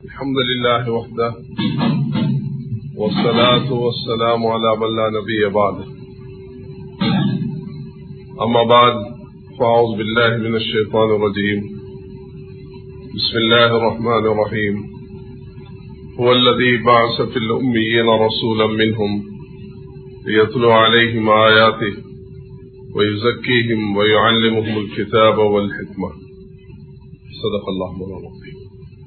الحمد لله وحده والصلاة والسلام على من لا نبي بعده أما بعد فأعوذ بالله من الشيطان الرجيم بسم الله الرحمن الرحيم هو الذي بعث في الأميين رسولا منهم ليتلو عليهم آياته ويزكيهم ويعلمهم الكتاب والحكمة صدق الله مولانا العظيم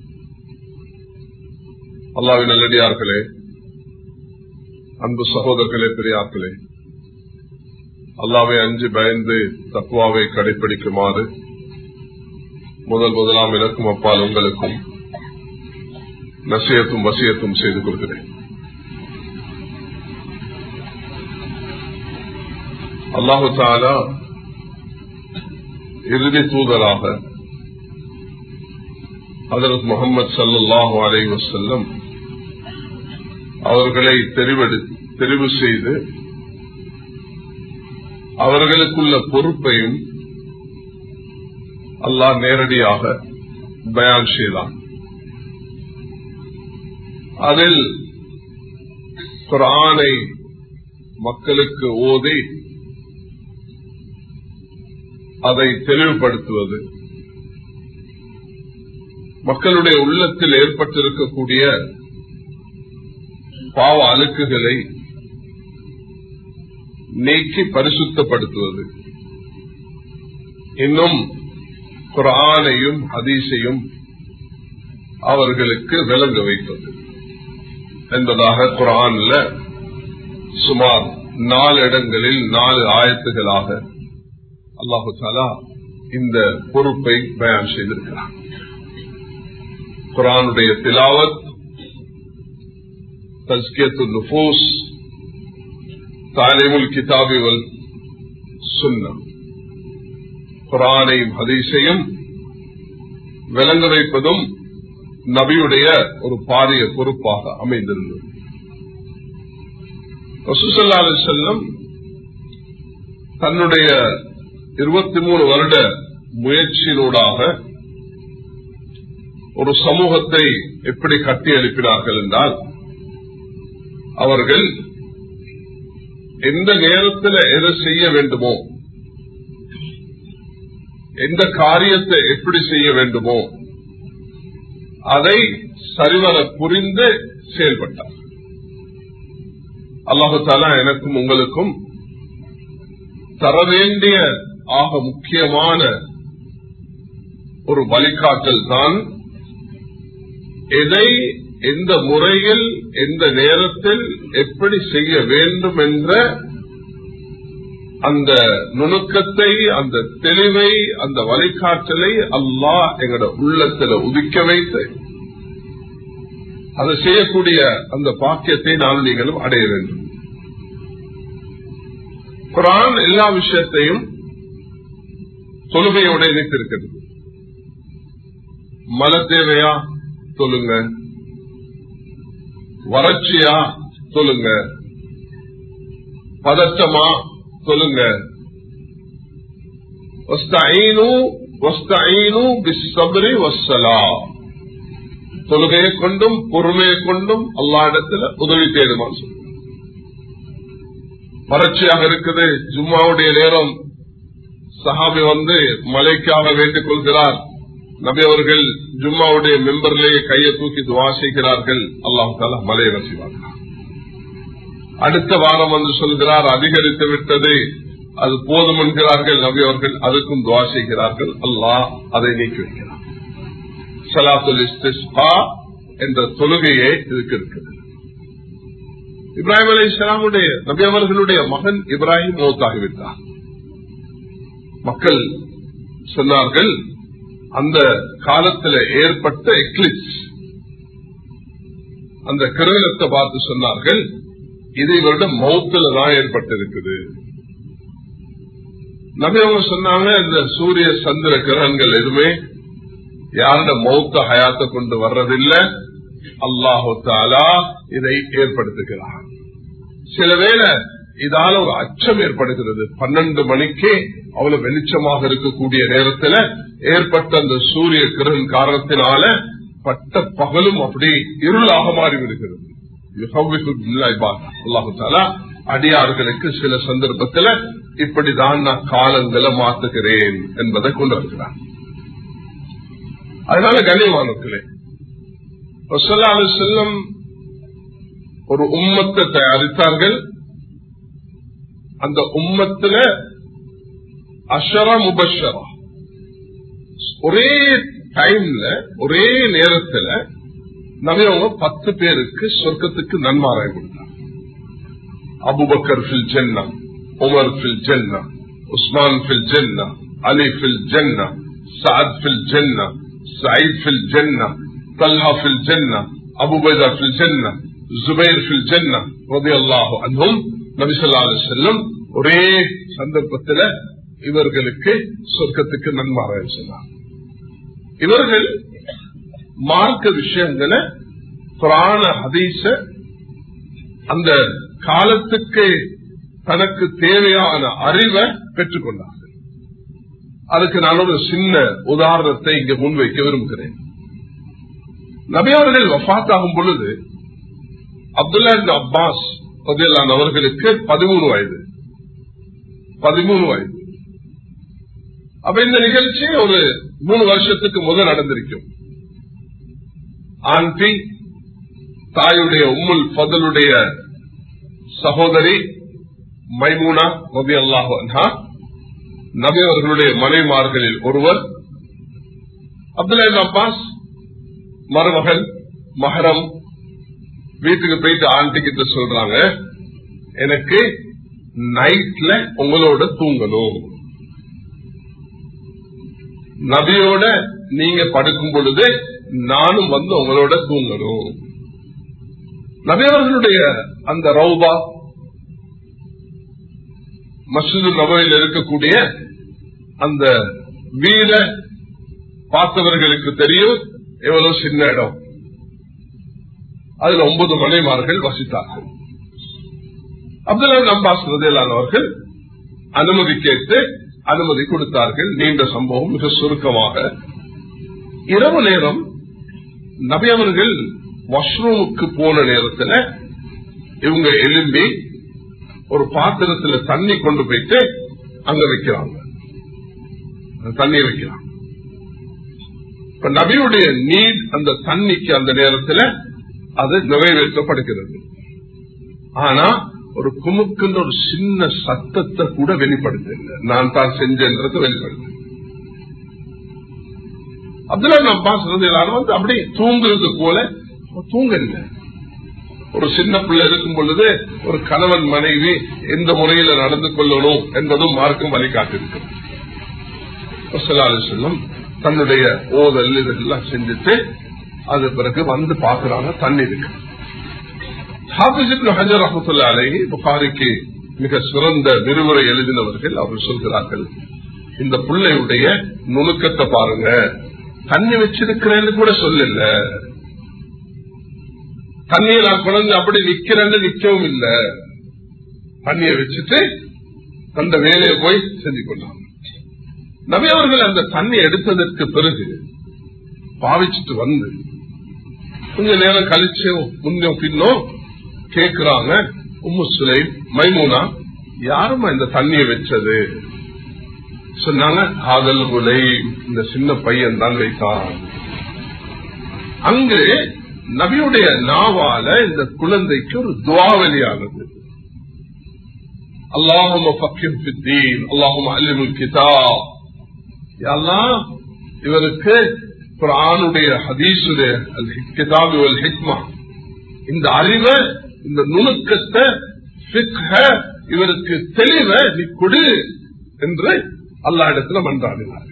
அல்லாவின் நல்லடியார்களே அன்பு சகோதரர்களே பெரியார்களே அல்லாவை அஞ்சு பயந்து தக்குவாவை கடைபிடிக்குமாறு முதல் முதலாம் எனக்கும் அப்பால் உங்களுக்கும் நசியத்தும் வசியத்தும் செய்து கொள்கிறேன் அல்லாஹு தாலா இறுதி தூதராக அதரத் முகமது சல்லாஹூ அலை வசல்லம் அவர்களை தெரிவு செய்து அவர்களுக்குள்ள பொறுப்பையும் அல்லாஹ் நேரடியாக பயான் செய்தான் அதில் குரானை மக்களுக்கு ஓதி அதை தெளிவுபடுத்துவது மக்களுடைய உள்ளத்தில் ஏற்பட்டிருக்கக்கூடிய பாவ அழுக்குகளை நீக்கி பரிசுத்தப்படுத்துவது இன்னும் குரானையும் ஹதீஸையும் அவர்களுக்கு விளங்க வைப்பது என்பதாக குரான்ல சுமார் நாலு இடங்களில் நாலு ஆயத்துகளாக அல்லாஹு தாலா இந்த பொறுப்பை பயன் செய்திருக்கிறார் குரானுடைய திலாவத் தஸ்கியத்து நுபூஸ் தாலிமுல் கிதாபிவல் சுன்ன குரானையும் ஹதீஸையும் விளங்க வைப்பதும் நபியுடைய ஒரு பாரிய பொறுப்பாக அமைந்திருந்தது ரசூசல்லா செல்லம் தன்னுடைய இருபத்தி மூணு வருட முயற்சியினூடாக ஒரு சமூகத்தை எப்படி கட்டி எழுப்பினார்கள் என்றால் அவர்கள் எந்த நேரத்தில் எதை செய்ய வேண்டுமோ எந்த காரியத்தை எப்படி செய்ய வேண்டுமோ அதை சரிவர புரிந்து செயல்பட்டார் அல்லாஹு தாலா எனக்கும் உங்களுக்கும் தர வேண்டிய ஆக முக்கியமான ஒரு வழிகாட்டல் தான் எதை எந்த முறையில் எந்த நேரத்தில் எப்படி செய்ய வேண்டும் என்ற அந்த நுணுக்கத்தை அந்த தெளிவை அந்த வழிகாட்டலை அல்லாஹ் எங்களோட உள்ளத்தில் உதிக்க வைத்து அதை செய்யக்கூடிய அந்த பாக்கியத்தை நான் நீங்களும் அடைய வேண்டும் குரான் எல்லா விஷயத்தையும் தொழுகையோட இணைத்திருக்கிறது மல தேவையா சொல்லுங்க வறட்சியா சொல்லுங்க பதற்றமா சொல்லுங்க தொழுகையை கொண்டும் பொறுமையை கொண்டும் அல்லா இடத்துல உதவி தேடுமா வறட்சியாக இருக்குது ஜும்மாவுடைய நேரம் சஹாபி வந்து மலைக்காக வேண்டிக் கொள்கிறார் நபி அவர்கள் ஜும்மாவுடைய மெம்பர்லேயே கையை தூக்கி துவா செய்கிறார்கள் அல்லாஹ் தாலா மலையை வசிவார்கள் அடுத்த வாரம் வந்து சொல்கிறார் அதிகரித்து விட்டது அது போதும் என்கிறார்கள் நபி அவர்கள் அதுக்கும் துவா செய்கிறார்கள் அல்லாஹ் அதை நீக்கி வைக்கிறார் சலாத்துல் இஸ்திஸ்பா என்ற தொழுகையே இதுக்கு இருக்குது இப்ராஹிம் அலி இஸ்லாமுடைய நபி அவர்களுடைய மகன் இப்ராஹிம் மௌத்தாகிவிட்டார் மக்கள் சொன்னார்கள் அந்த காலத்தில் ஏற்பட்ட எக்லிப்ஸ் அந்த கிரகணத்தை பார்த்து சொன்னார்கள் இது இவருடைய மௌத்துல தான் ஏற்பட்டிருக்குது நபி அவங்க சொன்னாங்க இந்த சூரிய சந்திர கிரகங்கள் எதுவுமே யாரோட மௌத்த ஹயாத்த கொண்டு வர்றதில்லை அல்லாஹு தாலா இதை ஏற்படுத்துகிறார் சில வேளை இதால ஒரு அச்சம் ஏற்படுகிறது பன்னெண்டு மணிக்கே அவ்வளவு வெளிச்சமாக இருக்கக்கூடிய நேரத்தில் ஏற்பட்ட அந்த சூரிய கிரகன் காரணத்தினால பட்ட பகலும் அப்படி இருளாக மாறிவிடுகிறது அல்லாஹு தாலா அடியார்களுக்கு சில சந்தர்ப்பத்தில் இப்படிதான் நான் காலங்களை மாத்துகிறேன் என்பதை கொண்டு வருகிறார் அதனால கண்ணியமானங்களே செல்லம் ஒரு உம்மத்தை தயாரித்தார்கள் அந்த உம்மத்துல அஷரா முபஷரா ஒரே டைம்ல ஒரே நேரத்துல நவியவங்க பத்து பேருக்கு சொர்க்கத்துக்கு நன்மாராய் கொடுத்தார் அபுபக்கர் ஃபில் ஜென்னா உமர் ஃபில் ஜென்னா உஸ்மான் ஃபில் ஜென்னா அலி ஃபில் ஜென்னா சாத் ஃபில் ஜென்னா சயீத் ஃபில் ஜென்னா தல்ஹா ஃபில் ஜென்னா அபுபைதா ஃபில் ஜென்னா ஜுபைர் ஃபில் ஜென்னா ரதி அல்லாஹு அன்ஹும் நபிசல்லா செல்லும் ஒரே சந்தர்ப்பத்தில் இவர்களுக்கு சொர்க்கத்துக்கு நன்மாராய் சொன்னார் இவர்கள் மார்க்க விஷயங்களை புராண ஹதீச அந்த காலத்துக்கு தனக்கு தேவையான அறிவை பெற்றுக்கொண்டார்கள் அதுக்கு நான் ஒரு சின்ன உதாரணத்தை இங்க முன்வைக்க விரும்புகிறேன் நபியவர்கள் வஃத்தாகும் பொழுது அப்துல்லா அப்பாஸ் அவர்களுக்கு பதிமூணு வயது பதிமூணு வயது அப்ப இந்த நிகழ்ச்சி ஒரு மூணு வருஷத்துக்கு முதல் நடந்திருக்கும் ஆண்டி தாயுடைய உம்முல் பதலுடைய சகோதரி மைமூனா நபி அல்லாஹா நபி அவர்களுடைய மனைமார்களில் ஒருவர் அப்துல்லா அப்பாஸ் மருமகன் மகரம் வீட்டுக்கு போயிட்டு ஆண்டி கிட்ட சொல்றாங்க எனக்கு நைட்ல உங்களோட தூங்கணும் நபியோட நீங்க படுக்கும் பொழுது நானும் வந்து உங்களோட தூங்கணும் நபியவர்களுடைய அந்த ரவுபா மசூது நபையில் இருக்கக்கூடிய அந்த வீர பார்த்தவர்களுக்கு தெரியும் எவ்வளவு சின்ன இடம் அதுல ஒன்பது மனைமார்கள் வசித்தார்கள் அப்துல்லா அப்பாஸ் அவர்கள் அனுமதி கேட்டு அனுமதி கொடுத்தார்கள் நீண்ட சம்பவம் மிக சுருக்கமாக இரவு நேரம் நபி அவர்கள் வாஷ்ரூமுக்கு போன நேரத்தில் இவங்க எலும்பி ஒரு பாத்திரத்துல தண்ணி கொண்டு போயிட்டு அங்க வைக்கிறாங்க தண்ணி வைக்கிறாங்க இப்ப நபியுடைய நீட் அந்த தண்ணிக்கு அந்த நேரத்தில் அது நிறைவேற்றப்படுகிறது ஆனா ஒரு குமுக்குன்ற ஒரு சின்ன சத்தத்தை கூட வெளிப்படுத்த நான் தான் செஞ்சேன்றது வெளிப்படுத்த அப்துல்லா அப்பாஸ் வந்து அப்படி தூங்குறது போல தூங்க இல்லை ஒரு சின்ன பிள்ளை இருக்கும் பொழுது ஒரு கணவன் மனைவி எந்த முறையில நடந்து கொள்ளணும் என்பதும் மார்க்கம் வழிகாட்டிருக்கு செல்லும் தன்னுடைய ஓதல் இதெல்லாம் செஞ்சுட்டு அது பிறகு வந்து பாக்குறாங்க தண்ணி இருக்கு ஹஜர் ரஹமத்துல்லா அலை புகாரிக்கு மிக சிறந்த விரிவுரை எழுதினவர்கள் அவர் சொல்கிறார்கள் இந்த பிள்ளையுடைய நுணுக்கத்தை பாருங்க தண்ணி வச்சிருக்கிறேன்னு கூட சொல்லல தண்ணியை நான் குழந்தை அப்படி நிக்கிறேன்னு நிக்கவும் இல்ல தண்ணியை வச்சுட்டு அந்த வேலையை போய் செஞ்சு கொண்டாங்க நபி அவர்கள் அந்த தண்ணி எடுத்ததற்கு பிறகு பாவிச்சுட்டு வந்து கொஞ்ச நேரம் கழிச்சு முன்னும் பின்னும் கேக்குறாங்க உம்மு சுலை மைமூனா யாருமா இந்த தண்ணியை வச்சது சொன்னாங்க காதல் குலை இந்த சின்ன பையன் தான் வைத்தான் அங்கு நபியுடைய நாவால இந்த குழந்தைக்கு ஒரு துவாவலியானது அல்லாஹும் அல்லாஹும் அலிமுல் கிதாப் எல்லாம் இவருக்கு குரானுடைய ஹதீசுடைய கிதாபு ஹிக்மா இந்த அறிவை இந்த நுணுக்கத்தை இவருக்கு தெளிவை நீ கொடு என்று அல்லா இடத்துல மன்றாடினார்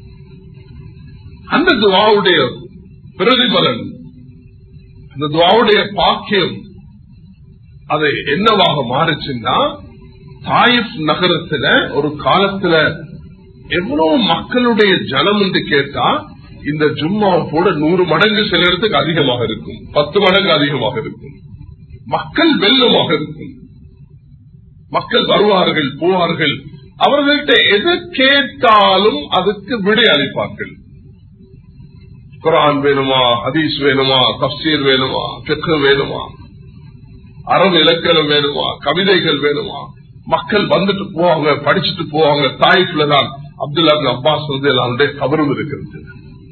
அந்த துவாவுடைய பிரதிபலன் அந்த துவாவுடைய பாக்கியம் அது என்னவாக மாறுச்சுன்னா தாயிப் நகரத்துல ஒரு காலத்துல எவ்வளவு மக்களுடைய ஜனம் என்று கேட்டா இந்த ஜும்மா கூட நூறு மடங்கு சில இடத்துக்கு அதிகமாக இருக்கும் பத்து மடங்கு அதிகமாக இருக்கும் மக்கள் வெள்ளமாக இருக்கும் மக்கள் வருவார்கள் போவார்கள் அவர்கள்ட்ட எது கேட்டாலும் அதுக்கு விடை அளிப்பார்கள் குரான் வேணுமா ஹதீஸ் வேணுமா தப்சீர் வேணுமா தெற்கு வேணுமா அரபு இலக்கணம் வேணுமா கவிதைகள் வேணுமா மக்கள் வந்துட்டு போவாங்க படிச்சுட்டு போவாங்க தாய்ஃப்ல தான் அப்துல்லா அப்பாஸ் வந்து எல்லாருடைய கபரும் இருக்கிறது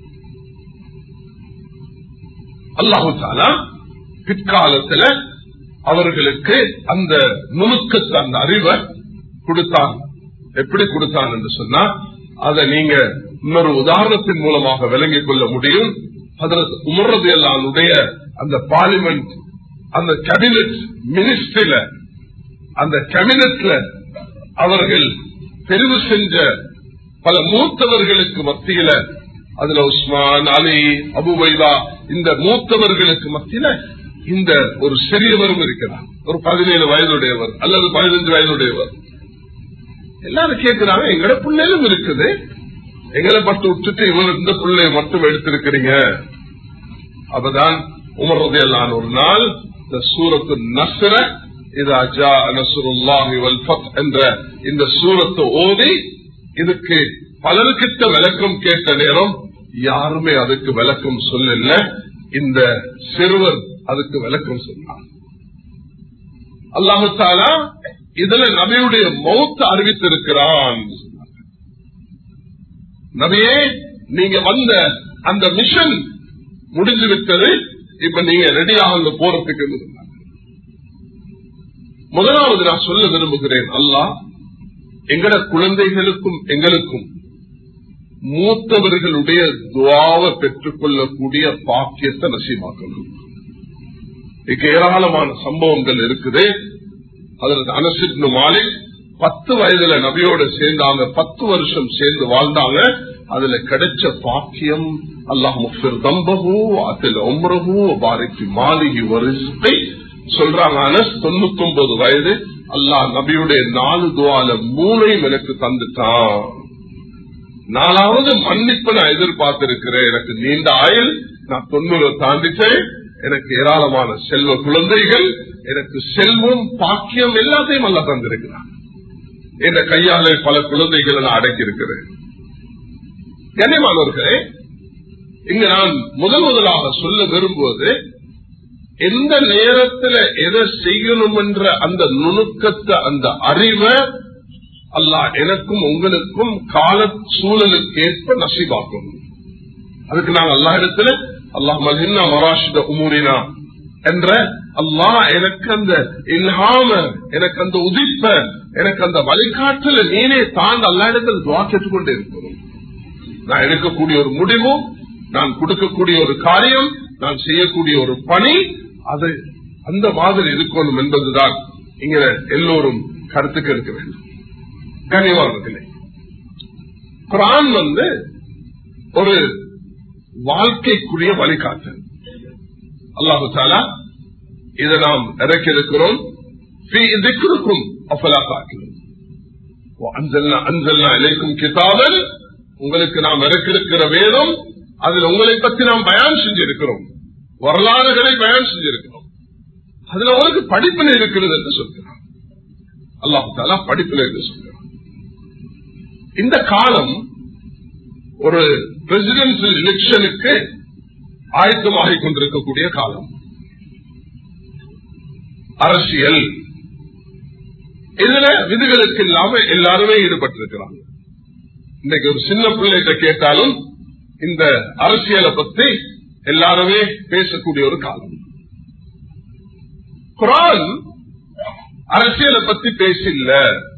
அல்லாஹு தாலா பிற்காலத்துல அவர்களுக்கு அந்த நுணுக்கத்தை அந்த அறிவை கொடுத்தான் எப்படி கொடுத்தான் என்று சொன்னா அதை நீங்க இன்னொரு உதாரணத்தின் மூலமாக விளங்கிக் கொள்ள முடியும் உமர்றது எல்லாருடைய அந்த பார்லிமெண்ட் அந்த கேபினட் மினிஸ்ட்ரியில அந்த கேபினட்ல அவர்கள் தெரிவு செஞ்ச பல மூத்தவர்களுக்கு மத்தியில அதுல உஸ்மான் அலி அபுபைதா இந்த மூத்தவர்களுக்கு மத்தியில இந்த ஒரு சிறியவரும் இருக்கிறார் ஒரு பதினேழு வயதுடையவர் அல்லது பதினஞ்சு வயதுடையவர் எல்லாரும் கேட்கிறாங்க எங்கட பிள்ளைகளும் இருக்குது எங்களை மட்டும் விட்டுட்டு இவர் இந்த பிள்ளைய மட்டும் எடுத்திருக்கிறீங்க அப்பதான் உமர்றது எல்லாம் ஒரு நாள் இந்த சூரத்து நசர என்ற இந்த சூரத்தை ஓதி இதுக்கு பலருக்கிட்ட விளக்கம் கேட்ட நேரம் யாருமே அதுக்கு விளக்கம் சொல்லல இந்த சிறுவர் அதுக்கு விளக்கம் சொன்னார் அல்லாஹாலா இதுல நபியுடைய மௌத்த அறிவித்திருக்கிறான் நபியே நீங்க வந்த அந்த மிஷன் முடிஞ்சு விட்டது இப்ப நீங்க ரெடியாக போறதுக்கு முதலாவது நான் சொல்ல விரும்புகிறேன் அல்லாஹ் எங்கட குழந்தைகளுக்கும் எங்களுக்கும் மூத்தவர்களுடைய துவாவை பெற்றுக் கொள்ளக்கூடிய பாக்கியத்தை நசீமாக்கணும் இதுக்கு ஏராளமான சம்பவங்கள் இருக்குது அதற்கு அனசிட்னு மாலிக் பத்து வயதுல நபியோட சேர்ந்தாங்க பத்து வருஷம் சேர்ந்து வாழ்ந்தாங்க அதுல கிடைச்ச பாக்கியம் அல்லாஹ் முஃபிர் தம்பகு அதில் ஒம்ரகு பாரிக்கு மாளிகை வருஷத்தை சொல்றாங்க அனஸ் தொண்ணூத்தி ஒன்பது வயது அல்லாஹ் நபியுடைய நாலு துவால மூளையும் எனக்கு தந்துட்டான் நாலாவது மன்னிப்பு நான் எதிர்பார்த்திருக்கிறேன் எனக்கு நீண்ட ஆயுள் நான் தொண்ணூறு தாண்டிட்டேன் எனக்கு ஏராளமான செல்வ குழந்தைகள் எனக்கு செல்வம் பாக்கியம் எல்லாத்தையும் அல்ல தந்திருக்கிறான் என்ற கையால பல குழந்தைகளை நான் அடக்கியிருக்கிறேன் கண்ணியமானவர்களே இங்க நான் முதல் முதலாக சொல்ல விரும்புவது எந்த நேரத்தில் எதை செய்யணும் என்ற அந்த நுணுக்கத்தை அந்த அறிவை அல்லாஹ் எனக்கும் உங்களுக்கும் கால சூழலுக்கு ஏற்ப நசிபாக்கும் அதுக்கு நாங்கள் அல்லா இடத்துல அல்லாஹ் மலின்னா மராஷித உமூரினா என்ற அல்லாஹ் எனக்கு அந்த இல்லாம எனக்கு அந்த உதிப்ப எனக்கு அந்த வழிகாட்டுல நீனே தாண்ட அல்லா இடத்துல துவா கேட்டுக்கொண்டே இருக்கிறோம் நான் எடுக்கக்கூடிய ஒரு முடிவு நான் கொடுக்கக்கூடிய ஒரு காரியம் நான் செய்யக்கூடிய ஒரு பணி அது அந்த மாதிரி இருக்கணும் என்பதுதான் இங்க எல்லோரும் கருத்துக்கு இருக்க வேண்டும் கனிவானர்களே குரான் வந்து ஒரு வாழ்க்கைக்குரிய வழிகாட்டல் அல்லாஹு தாலா இதை நாம் இறக்கியிருக்கிறோம் இதுக்கும் அஃபலா காக்கிறோம் அஞ்சல்னா இலைக்கும் கிதாபல் உங்களுக்கு நாம் இறக்கிருக்கிற வேதம் அதில் உங்களை பற்றி நாம் பயான் செஞ்சிருக்கிறோம் வரலாறுகளை பயன் செஞ்சிருக்கிறோம் அதுல அவருக்கு படிப்பில் இருக்கிறது என்று சொல்கிறார் அல்லாஹு தாலா படிப்பில் என்று சொல்கிறார் இந்த காலம் ஒரு பிரசிடென்சியல் எலெக்ஷனுக்கு ஆயத்தமாகிக் கொண்டிருக்கக்கூடிய காலம் அரசியல் இதுல விதிகளுக்கு இல்லாம எல்லாருமே ஈடுபட்டிருக்கிறாங்க இன்னைக்கு ஒரு சின்ன பிள்ளைகிட்ட கேட்டாலும் இந்த அரசியலை பத்தி எல்லாருமே பேசக்கூடிய ஒரு காலம் குரான் அரசியலை பத்தி பேசில்ல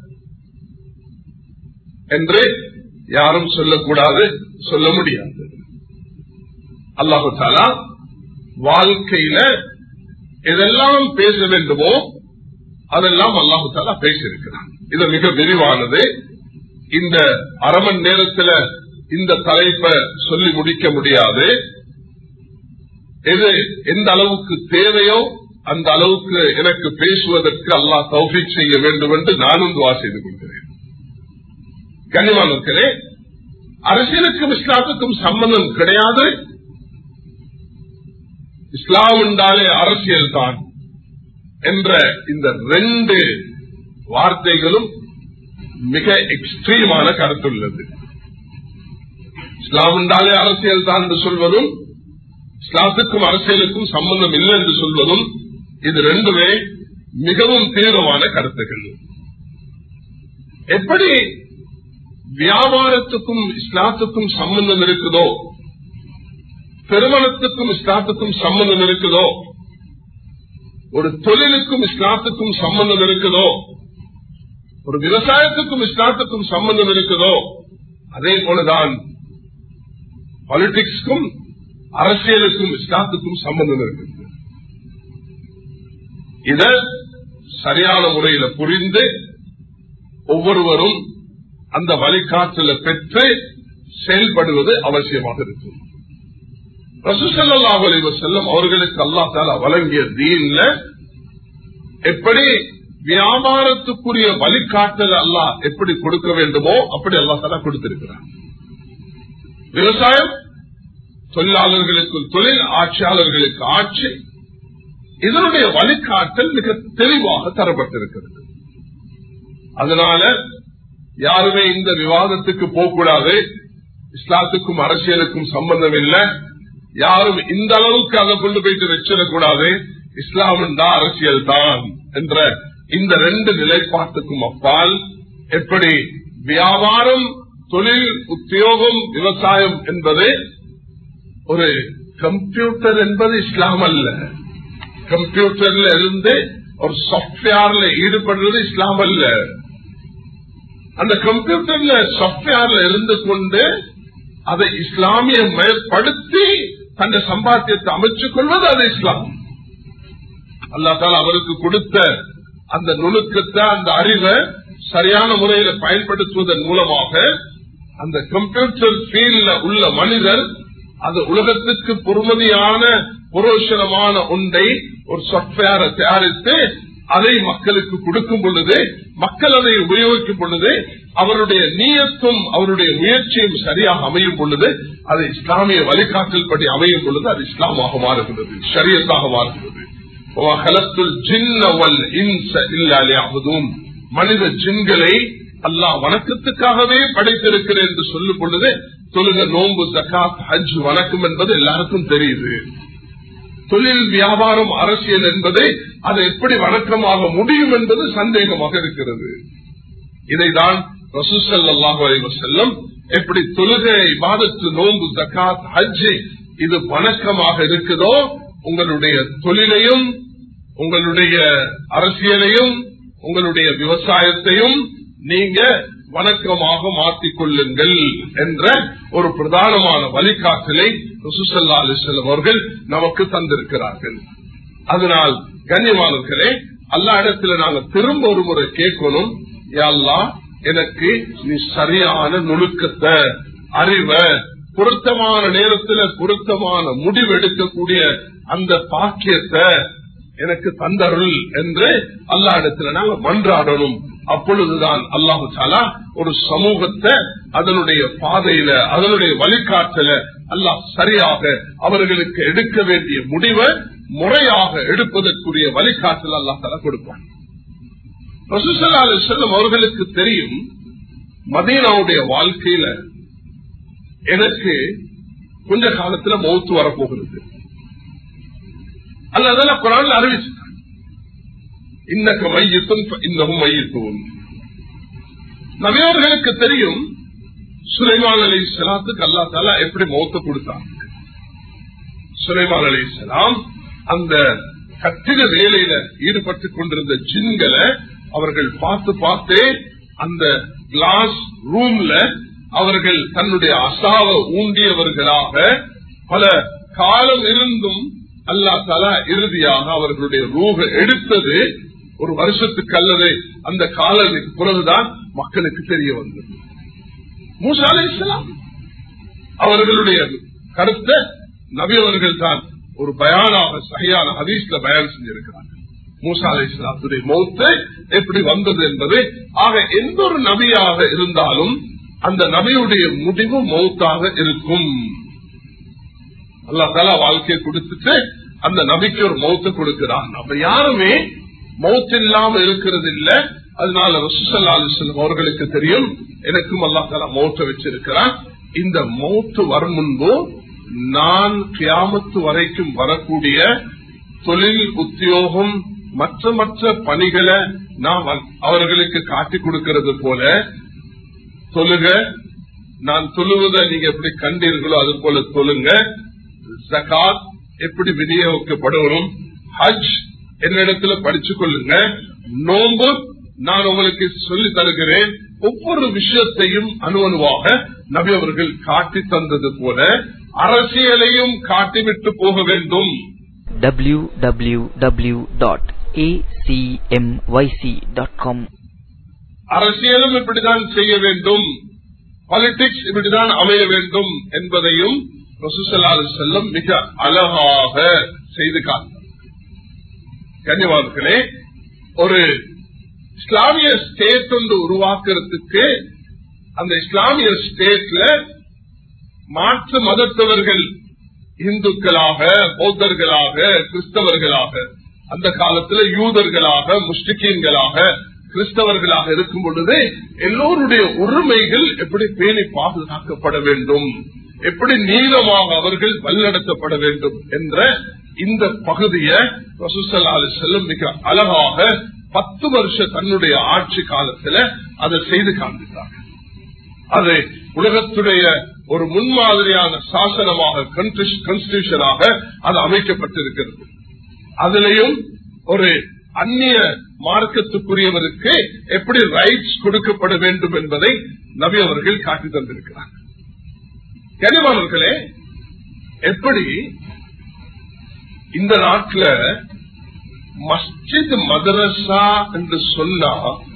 என்று யாரும் சொல்லக்கூடாது சொல்ல முடியாது அல்லாஹு தாலா வாழ்க்கையில எதெல்லாம் பேச வேண்டுமோ அதெல்லாம் அல்லாஹு தாலா பேசியிருக்கிறான் இது மிக விரிவானது இந்த அரை மணி நேரத்தில் இந்த தலைப்பை சொல்லி முடிக்க முடியாது எது எந்த அளவுக்கு தேவையோ அந்த அளவுக்கு எனக்கு பேசுவதற்கு அல்லாஹ் தௌஃபிக் செய்ய வேண்டும் என்று நானும் துவா செய்து கொள்கிறேன் கனிமானே அரசியலுக்கும் இஸ்லாத்துக்கும் சம்பந்தம் கிடையாது இஸ்லாம் என்றாலே அரசியல் தான் என்ற இந்த ரெண்டு வார்த்தைகளும் மிக எக்ஸ்ட்ரீமான கருத்துள்ளது இஸ்லாம் என்றாலே அரசியல் தான் என்று சொல்வதும் இஸ்லாத்துக்கும் அரசியலுக்கும் சம்பந்தம் இல்லை என்று சொல்வதும் இது ரெண்டுமே மிகவும் தீவிரமான கருத்துக்கள் எப்படி வியாபாரத்துக்கும் இஸ்லாத்துக்கும் சம்பந்தம் இருக்குதோ திருமணத்துக்கும் இஸ்லாத்துக்கும் சம்பந்தம் இருக்குதோ ஒரு தொழிலுக்கும் இஸ்லாத்துக்கும் சம்பந்தம் இருக்குதோ ஒரு விவசாயத்துக்கும் இஸ்லாத்துக்கும் சம்பந்தம் இருக்குதோ அதே போலதான் பாலிடிக்ஸ்க்கும் அரசியலுக்கும் இஸ்லாத்துக்கும் சம்பந்தம் இருக்குது இத சரியான முறையில புரிந்து ஒவ்வொருவரும் அந்த வழிகாட்டல பெற்று செயல்படுவது அவசியமாக இருக்கும் ரசூசல்லாஹு அலைஹி வஸல்லம் அவர்களுக்கு அல்லா தாலா வழங்கிய தீன்ல எப்படி வியாபாரத்துக்குரிய வழிகாட்டல் அல்லாஹ் எப்படி கொடுக்க வேண்டுமோ அப்படி அல்லா தாலா கொடுத்திருக்கிறார் விவசாயம் தொழிலாளர்களுக்கு தொழில் ஆட்சியாளர்களுக்கு ஆட்சி இதனுடைய வழிகாட்டல் மிக தெளிவாக தரப்பட்டிருக்கிறது அதனால யாருமே இந்த விவாதத்துக்கு போகக்கூடாது இஸ்லாத்துக்கும் அரசியலுக்கும் சம்பந்தம் இல்லை யாரும் இந்த அளவுக்கு அதை கொண்டு போயிட்டு வச்சிடக்கூடாது இஸ்லாம் என்றா அரசியல் தான் என்ற இந்த ரெண்டு நிலைப்பாட்டுக்கும் அப்பால் எப்படி வியாபாரம் தொழில் உத்தியோகம் விவசாயம் என்பது ஒரு கம்ப்யூட்டர் என்பது இஸ்லாம் அல்ல கம்ப்யூட்டர்ல இருந்து ஒரு சாப்ட்வேர்ல ஈடுபடுறது இஸ்லாம் அல்ல அந்த கம்ப்யூட்டர்ல சாப்ட்வேர்ல இருந்து கொண்டு அதை இஸ்லாமிய மேற்படுத்தி தன் சம்பாத்தியத்தை அமைச்சுக் கொள்வது அது இஸ்லாம் அல்லா தால அவருக்கு கொடுத்த அந்த நுணுக்கத்தை அந்த அறிவை சரியான முறையில பயன்படுத்துவதன் மூலமாக அந்த கம்ப்யூட்டர் ஃபீல்ட்ல உள்ள மனிதர் அது உலகத்துக்கு பொறுமதியான புரோஷனமான ஒன்றை ஒரு சாப்ட்வேரை தயாரித்து அதை மக்களுக்கு கொடுக்கும் பொழுது மக்கள் அதை உபயோகிக்கும் பொழுது அவருடைய நீயத்தும் அவருடைய முயற்சியும் சரியாக அமையும் பொழுது அது இஸ்லாமிய வழிகாட்டல் படி அமையும் பொழுது அது இஸ்லாமாக மாறுகிறது ஷரியத்தாக மாறுகிறது மனித ஜின்களை அல்லாஹ் வணக்கத்துக்காகவே படைத்திருக்கிறேன் என்று சொல்லும் பொழுது தொழுக நோன்பு ஜக்காத் ஹஜ் வணக்கம் என்பது எல்லாருக்கும் தெரியுது தொழில் வியாபாரம் அரசியல் என்பதை அது எப்படி வணக்கமாக முடியும் என்பது சந்தேகமாக இருக்கிறது இதைதான் ரசூசல்லாஹு செல்லம் எப்படி தொழுகை பாதத்து நோன்பு ஜக்காத் ஹஜ் இது வணக்கமாக இருக்குதோ உங்களுடைய தொழிலையும் உங்களுடைய அரசியலையும் உங்களுடைய விவசாயத்தையும் நீங்க வணக்கமாக மாற்றிக் கொள்ளுங்கள் என்ற ஒரு பிரதானமான வழிகாட்டலை ரசூசல்லா அலிசல்லம் அவர்கள் நமக்கு தந்திருக்கிறார்கள் அதனால் கண்ணியமானவர்களே அல்லா இடத்துல நாங்க திரும்ப ஒரு முறை கேட்கணும் யாழ்லா எனக்கு நீ சரியான நுணுக்கத்தை அறிவை பொருத்தமான நேரத்தில் பொருத்தமான முடிவெடுக்கக்கூடிய அந்த பாக்கியத்தை எனக்கு தந்தருள் என்று அல்லா இடத்துல நாங்க மன்றாடணும் அப்பொழுதுதான் அல்லாஹு சாலா ஒரு சமூகத்தை அதனுடைய பாதையில அதனுடைய வழிகாட்டல அல்லாஹ் சரியாக அவர்களுக்கு எடுக்க வேண்டிய முடிவை முறையாக எடுப்பதற்குரிய வழிகாட்டல் அல்லாஹ் தலா கொடுப்பான் ரசூசல்லா செல்லும் அவர்களுக்கு தெரியும் மதீனாவுடைய வாழ்க்கையில எனக்கு கொஞ்ச காலத்துல மௌத்து வரப்போகிறது அல்ல அதெல்லாம் குரான் அறிவிச்சு இன்னக்க மையத்தும் இன்னமும் மையத்துவம் நவியவர்களுக்கு தெரியும் சுலைமான் அலி சலாத்துக்கு அல்லா தாலா எப்படி மௌத்த கொடுத்தாங்க சுலைமான் அலி சலாம் அந்த கட்டிட வேலையில ஈடுபட்டு கொண்டிருந்த ஜின்களை அவர்கள் பார்த்து பார்த்தே அந்த கிளாஸ் ரூம்ல அவர்கள் தன்னுடைய அசாவ ஊண்டியவர்களாக பல காலம் இருந்தும் அல்லா தலா இறுதியாக அவர்களுடைய ரூக எடுத்தது ஒரு வருஷத்துக்கு அல்லது அந்த காலத்துக்கு பிறகுதான் மக்களுக்கு தெரிய வந்தது மூசா அலை இஸ்லாம் அவர்களுடைய கருத்தை நபி அவர்கள் தான் ஒரு பயானாக சரியான ஹதீஸ்ல பயன் செஞ்சிருக்கிறார்கள் மூசா அலை இஸ்லாத்துடைய மௌத்து எப்படி வந்தது என்பது ஆக எந்த ஒரு நபியாக இருந்தாலும் அந்த நபியுடைய முடிவு மௌத்தாக இருக்கும் அல்லா தலா வாழ்க்கையை கொடுத்துட்டு அந்த நபிக்கு ஒரு மௌத்தை கொடுக்கிறான் நம்ம யாருமே மௌத்து இல்லாம இருக்கிறது இல்ல அதனால ரசூசல்லா அலிஸ்லம் அவர்களுக்கு தெரியும் எனக்கும் அல்லா தலா மௌத்த வச்சிருக்கிறான் இந்த மௌத்து வரும் முன்பு நான் கியாமத்து வரைக்கும் வரக்கூடிய தொழில் உத்தியோகம் மற்ற மற்ற பணிகளை நான் அவர்களுக்கு காட்டிக் கொடுக்கிறது போல தொழுக நான் தொழுவதை நீங்க எப்படி கண்டீர்களோ அது போல தொழுங்க ஜகாத் எப்படி விநியோகிக்கப்படணும் ஹஜ் என்னிடத்துல படிச்சு கொள்ளுங்க நோன்பு நான் உங்களுக்கு சொல்லி தருகிறேன் ஒவ்வொரு விஷயத்தையும் அணுவணுவாக நபி அவர்கள் காட்டி தந்தது போல அரசியலையும் காட்டிவிட்டு போக வேண்டும் www.acmyc.com அரசியலும் இப்படிதான் செய்ய வேண்டும் பாலிடிக்ஸ் இப்படிதான் அமைய வேண்டும் என்பதையும் ரசூசல்லாது செல்லம் மிக அழகாக செய்து காட்டார் கன்னிவார்களே ஒரு இஸ்லாமிய ஸ்டேட் ஒன்று உருவாக்குறதுக்கு அந்த இஸ்லாமிய ஸ்டேட்ல மாற்று மதத்தவர்கள் இந்துக்களாக பௌத்தர்களாக கிறிஸ்தவர்களாக அந்த காலத்துல யூதர்களாக முஸ்லிக்கீன்களாக கிறிஸ்தவர்களாக இருக்கும் பொழுது எல்லோருடைய உரிமைகள் எப்படி பேணி பாதுகாக்கப்பட வேண்டும் எப்படி நீளமாக அவர்கள் வழிநடத்தப்பட வேண்டும் என்ற இந்த பகுதியை ரசூசல்லாலு செல்லும் மிக அழகாக பத்து வருஷ தன்னுடைய ஆட்சி காலத்துல அதை செய்து காண்பித்தார் அது உலகத்துடைய ஒரு முன்மாதிரியான சாசனமாக கான்ஸ்டியூஷனாக அது அமைக்கப்பட்டிருக்கிறது அதிலையும் ஒரு அந்நிய மார்க்கத்துக்குரியவருக்கு எப்படி ரைட்ஸ் கொடுக்கப்பட வேண்டும் என்பதை நபி அவர்கள் காட்டி தந்திருக்கிறார் கனிவானவர்களே எப்படி இந்த நாட்டில் மஸ்ஜித் மதரசா என்று சொன்னா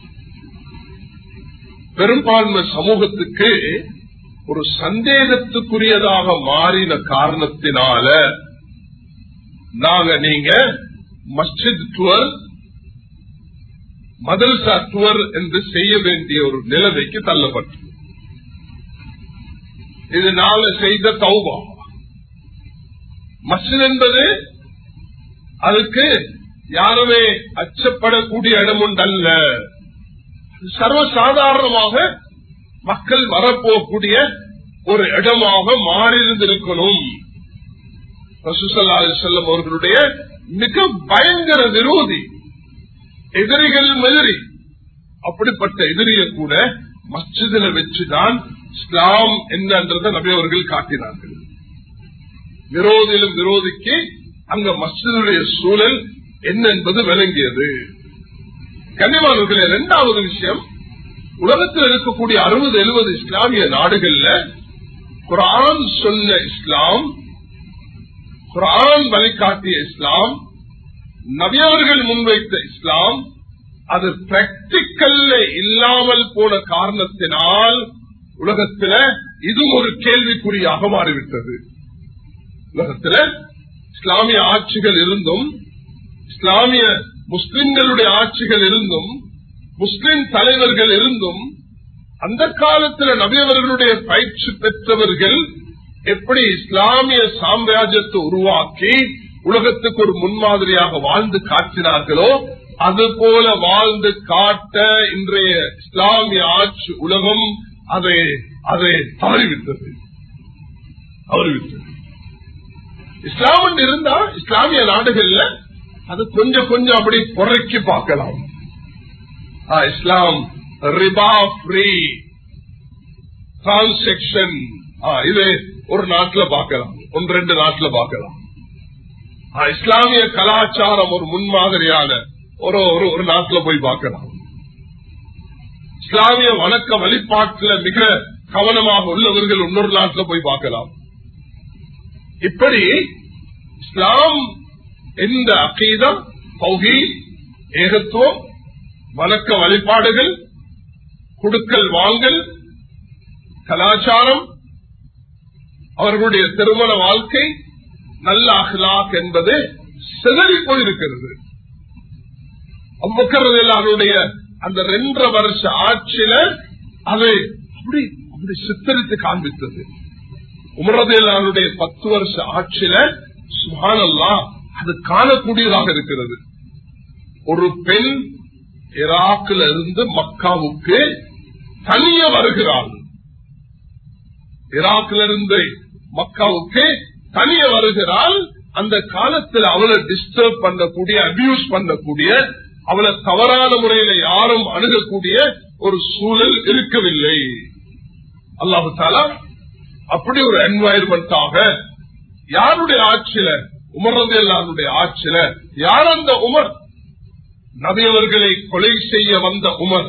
பெரும்பான்மை சமூகத்துக்கு ஒரு சந்தேகத்துக்குரியதாக மாறின காரணத்தினால நாங்க நீங்க மஸ்ஜித் டுவர் மதரசா டுவர் என்று செய்ய வேண்டிய ஒரு நிலைமைக்கு தள்ளப்பட்டது இது நாங்க செய்த தௌபா மஸ்ஜித் என்பது அதுக்கு யாருமே அச்சப்படக்கூடிய இடம் உண்டல்ல சர்வசாதாரணமாக மக்கள் வரப்போகக்கூடிய ஒரு இடமாக மாறியிருந்திருக்கணும் செல்லம் அவர்களுடைய மிக பயங்கர விரோதி எதிரிகள் எதிரி அப்படிப்பட்ட எதிரிய கூட மஸ்ஜிதில வச்சுதான் இஸ்லாம் என்னன்றதை நபி அவர்கள் காட்டினார்கள் விரோதியிலும் விரோதிக்கு அங்க மஸ்ஜிதுடைய சூழல் என்ன என்பது விளங்கியது கன்னிமானவர்களே இரண்டாவது விஷயம் உலகத்தில் இருக்கக்கூடிய அறுபது எழுபது இஸ்லாமிய நாடுகள்ல குரான் சொன்ன இஸ்லாம் குரான் வழிகாட்டிய இஸ்லாம் நபியவர்கள் முன்வைத்த இஸ்லாம் அது பிராக்டிக்கல்ல இல்லாமல் போன காரணத்தினால் உலகத்தில் இது ஒரு கேள்விக்குறியாக மாறிவிட்டது உலகத்தில் இஸ்லாமிய ஆட்சிகள் இருந்தும் இஸ்லாமிய முஸ்லிம்களுடைய ஆட்சிகள் இருந்தும் முஸ்லிம் தலைவர்கள் இருந்தும் அந்த காலத்தில் நபியவர்களுடைய பயிற்சி பெற்றவர்கள் எப்படி இஸ்லாமிய சாம்ராஜ்யத்தை உருவாக்கி உலகத்துக்கு ஒரு முன்மாதிரியாக வாழ்ந்து காட்டினார்களோ அதுபோல வாழ்ந்து காட்ட இன்றைய இஸ்லாமிய ஆட்சி உலகம் அதை அதை தவறிவிட்டது தவறிவிட்டது இஸ்லாம் இருந்தா இஸ்லாமிய நாடுகள்ல அது கொஞ்சம் கொஞ்சம் அப்படி குறைக்கி பார்க்கலாம் இஸ்லாம் ரிபா ஃப்ரீ டிரான்சாக்சன் இது ஒரு நாட்டில் பார்க்கலாம் ஒன்று ரெண்டு நாட்டில் பார்க்கலாம் இஸ்லாமிய கலாச்சாரம் ஒரு முன்மாதிரியான ஒரு ஒரு நாட்டில் போய் பார்க்கலாம் இஸ்லாமிய வணக்க வழிபாட்டில் மிக கவனமாக உள்ளவர்கள் இன்னொரு நாட்டில் போய் பார்க்கலாம் இப்படி இஸ்லாம் எந்த அகீதம் பௌகி ஏகத்துவம் வணக்க வழிபாடுகள் குடுக்கல் வாங்கல் கலாச்சாரம் அவர்களுடைய திருமண வாழ்க்கை நல்ல அஹ்லாக் என்பது சிதறி போயிருக்கிறது அவ்வக்கரதையிலாருடைய அந்த ரெண்டரை வருஷ ஆட்சியில அதை அப்படி அப்படி சித்தரித்து காண்பித்தது உமரதையிலாருடைய பத்து வருஷ ஆட்சியில சுகானல்லா அது காணக்கூடியதாக இருக்கிறது ஒரு பெண் ஈராக்கில் இருந்து மக்காவுக்கு தனிய வருகிறாள் ஈராக்கிலிருந்து மக்காவுக்கு தனிய வருகிறாள் அந்த காலத்தில் அவளை டிஸ்டர்ப் பண்ணக்கூடிய அபியூஸ் பண்ணக்கூடிய அவளை தவறான முறையில யாரும் அணுகக்கூடிய ஒரு சூழல் இருக்கவில்லை அல்லாஹு தாலா அப்படி ஒரு என்வாயர்மெண்டாக யாருடைய ஆட்சியில உமர்றது எல்லாருடைய ஆட்சியில யார் அந்த உமர் நபியவர்களை கொலை செய்ய வந்த உமர்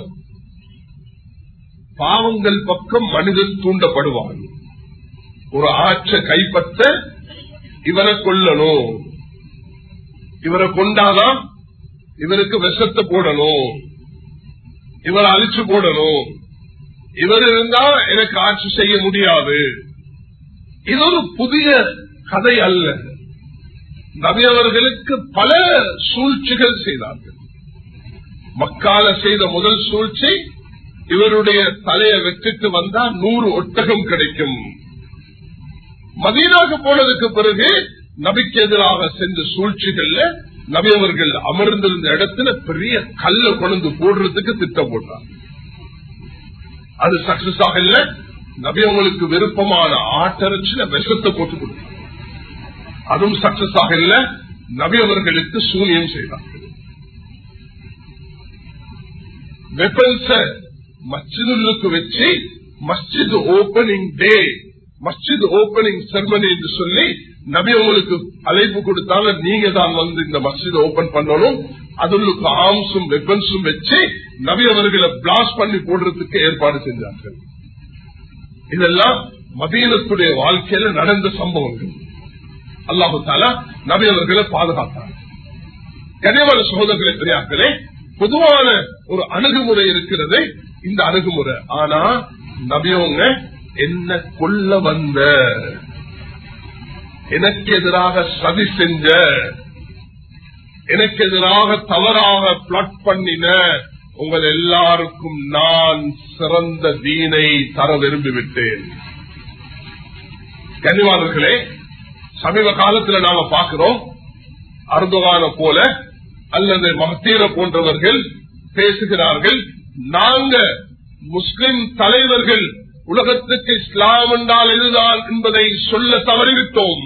பாவங்கள் பக்கம் மனிதன் தூண்டப்படுவான் ஒரு ஆட்ச கைப்பற்ற இவரை கொல்லணும் இவரை கொண்டாதான் இவருக்கு விஷத்தை போடணும் இவரை அழிச்சு போடணும் இவர் இருந்தா எனக்கு ஆட்சி செய்ய முடியாது இது ஒரு புதிய கதை அல்ல நபி அவர்களுக்கு பல சூழ்ச்சிகள் செய்தார்கள் மக்கால செய்த முதல் சூழ்ச்சி இவருடைய தலையை வெற்றிட்டு வந்தா நூறு ஒட்டகம் கிடைக்கும் மதீனாக போனதுக்கு பிறகு நபிக்கு எதிராக செஞ்ச சூழ்ச்சிகள்ல நபி அவர்கள் அமர்ந்திருந்த இடத்துல பெரிய கல்ல கொண்டு போடுறதுக்கு திட்டம் போட்டார் அது சக்சஸ் ஆகல நபி அவங்களுக்கு விருப்பமான ஆட்டரச்சில விஷத்தை போட்டு கொடுத்தார் அதுவும் சக்சஸ் ஆகல நபி அவர்களுக்கு சூனியம் செய்தார்கள் வெப்பன்ஸ மஸ்ஜிதுக்கு வச்சு மஸ்ஜித் ஓபனிங் டே மஸ்ஜித் ஓபனிங் செர்மனி என்று சொல்லி நபி உங்களுக்கு அழைப்பு கொடுத்தாங்க நீங்க தான் வந்து இந்த மஸ்ஜித் ஓபன் பண்ணணும் அதுக்கு ஆர்ம்ஸும் வெப்பன்ஸும் வச்சு நபி அவர்களை பிளாஸ்ட் பண்ணி போடுறதுக்கு ஏற்பாடு செஞ்சார்கள் இதெல்லாம் மதீனத்துடைய வாழ்க்கையில நடந்த சம்பவங்கள் அல்லாஹு தாலா நபி அவர்களை பாதுகாத்தார் கனிவான சகோதரர்களை பெரியார்களே பொதுவான ஒரு அணுகுமுறை இருக்கிறது இந்த அணுகுமுறை ஆனா நபியவங்க என்ன கொல்ல வந்த எனக்கு எதிராக சதி செஞ்ச எனக்கு எதிராக தவறாக பிளாட் பண்ணின உங்கள் எல்லாருக்கும் நான் சிறந்த தீனை தர விரும்பிவிட்டேன் கனிவாளர்களே சமீப காலத்துல நாம பார்க்கிறோம் அர்துகான போல அல்லது மகத்தீர போன்றவர்கள் பேசுகிறார்கள் நாங்க முஸ்லிம் தலைவர்கள் உலகத்துக்கு இஸ்லாம் என்றால் இதுதான் என்பதை சொல்ல தவறிவிட்டோம்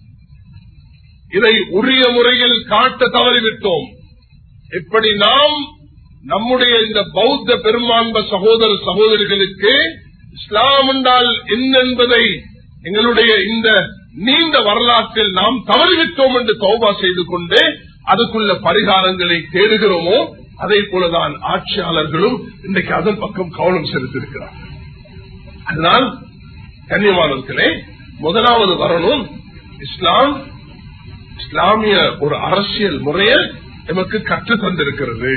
இதை உரிய முறையில் காட்ட தவறிவிட்டோம் இப்படி நாம் நம்முடைய இந்த பௌத்த பெரும்பான்மை சகோதர சகோதரிகளுக்கு இஸ்லாம் என்றால் என்ன என்பதை எங்களுடைய இந்த நீண்ட வரலாற்றில் நாம் தவறிவிட்டோம் என்று தௌபா செய்து கொண்டு அதுக்குள்ள பரிகாரங்களை தேடுகிறோமோ அதே போலதான் ஆட்சியாளர்களும் இன்றைக்கு அதன் பக்கம் கவனம் செலுத்தியிருக்கிறார்கள் அதனால் கண்ணியமானவர்களே முதலாவது வரணும் இஸ்லாம் இஸ்லாமிய ஒரு அரசியல் முறைய நமக்கு கற்று தந்திருக்கிறது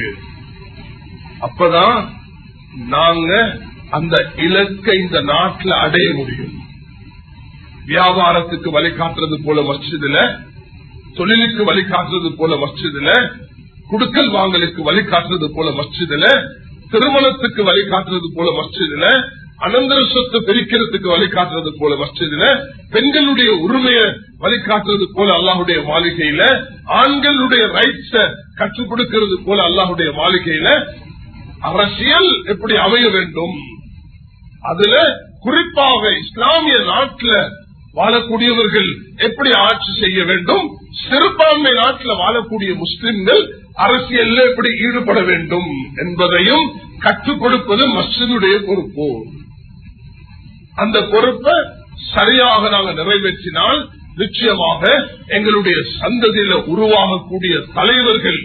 அப்பதான் நாங்க அந்த இலக்கை இந்த நாட்டில் அடைய முடியும் வியாபாரத்துக்கு வழிகாட்டுறது போல மஸ்ஜிதுல தொழிலுக்கு வழிகாட்டுறது போல மஸ்ஜிதுல குடுக்கல் வாங்கலுக்கு வழிகாட்டுறது போல மஸ்ஜிதுல திருமணத்துக்கு வழிகாட்டுறது போல மஸ்ஜிதுல அனந்தர சொத்து பிரிக்கிறதுக்கு வழிகாட்டுறது போல மஸ்ஜிதுல பெண்களுடைய உரிமையை வழிகாட்டுறது போல அல்லாஹுடைய மாளிகையில ஆண்களுடைய ரைட்ஸ கற்றுக் கொடுக்கிறது போல அல்லாஹுடைய மாளிகையில அரசியல் எப்படி அமைய வேண்டும் அதுல குறிப்பாக இஸ்லாமிய நாட்டில் வாழக்கூடியவர்கள் எப்படி ஆட்சி செய்ய வேண்டும் சிறுபான்மை நாட்டில் வாழக்கூடிய முஸ்லிம்கள் அரசியல்ல எப்படி ஈடுபட வேண்டும் என்பதையும் கற்றுக் கொடுப்பது மஸ்ஜிதுடைய பொறுப்பு அந்த பொறுப்பை சரியாக நாங்கள் நிறைவேற்றினால் நிச்சயமாக எங்களுடைய சந்ததியில உருவாகக்கூடிய தலைவர்கள்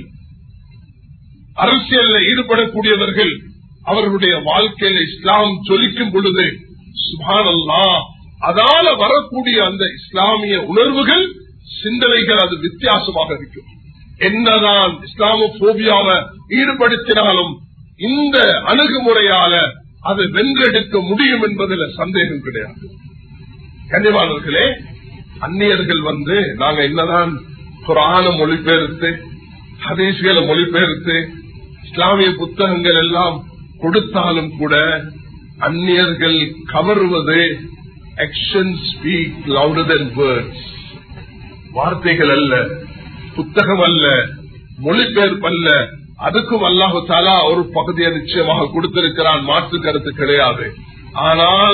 அரசியல்ல ஈடுபடக்கூடியவர்கள் அவர்களுடைய வாழ்க்கையில இஸ்லாம் ஜொலிக்கும் பொழுது சுபானல்லா அதால வரக்கூடிய அந்த இஸ்லாமிய உணர்வுகள் சிந்தனைகள் அது வித்தியாசமாக இருக்கும் என்னதான் இஸ்லாமோபியாவை ஈடுபடுத்தினாலும் இந்த அணுகுமுறையால அதை வென்றெடுக்க முடியும் என்பதில் சந்தேகம் கிடையாது கன்னிவாளர்களே அந்நியர்கள் வந்து நாங்க என்னதான் குரான மொழிபெயர்த்து ஹதீஸ்களை மொழிபெயர்த்து இஸ்லாமிய புத்தகங்கள் எல்லாம் கொடுத்தாலும் கூட அந்நியர்கள் கவர்வது action speak louder then words வார்த்தைகள் அல்ல புத்தகம் அல்ல மொழிபெயர்ப்பு அல்ல அதுக்கும் அல்லாஹு தாலா ஒரு பகுதியை நிச்சயமாக கொடுத்திருக்கிறான் மாற்று கருத்து கிடையாது ஆனால்